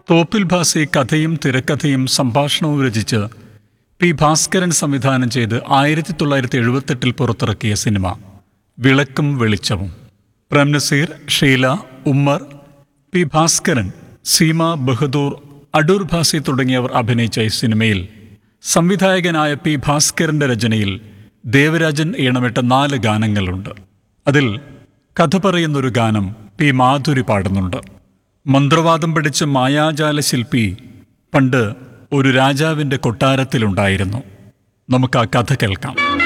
തോപ്പിൽ ഭാസി കഥയും തിരക്കഥയും സംഭാഷണവും രചിച്ച് പി ഭാസ്കരൻ സംവിധാനം ചെയ്ത് ആയിരത്തി തൊള്ളായിരത്തി എഴുപത്തെട്ടിൽ പുറത്തിറക്കിയ സിനിമ വിളക്കും വെളിച്ചവും പ്രേം നസീർ ഷീല ഉമ്മർ പി ഭാസ്കരൻ സീമ ബഹദൂർ അടൂർ ഭാസി തുടങ്ങിയവർ അഭിനയിച്ച ഈ സിനിമയിൽ സംവിധായകനായ പി ഭാസ്കരന്റെ രചനയിൽ ദേവരാജൻ ഈണമിട്ട നാല് ഗാനങ്ങളുണ്ട് അതിൽ കഥ പറയുന്നൊരു ഗാനം പി മാധുരി പാടുന്നുണ്ട് മന്ത്രവാദം പഠിച്ച മായാജാല ശില്പി പണ്ട് ഒരു രാജാവിൻ്റെ കൊട്ടാരത്തിലുണ്ടായിരുന്നു നമുക്ക് ആ കഥ കേൾക്കാം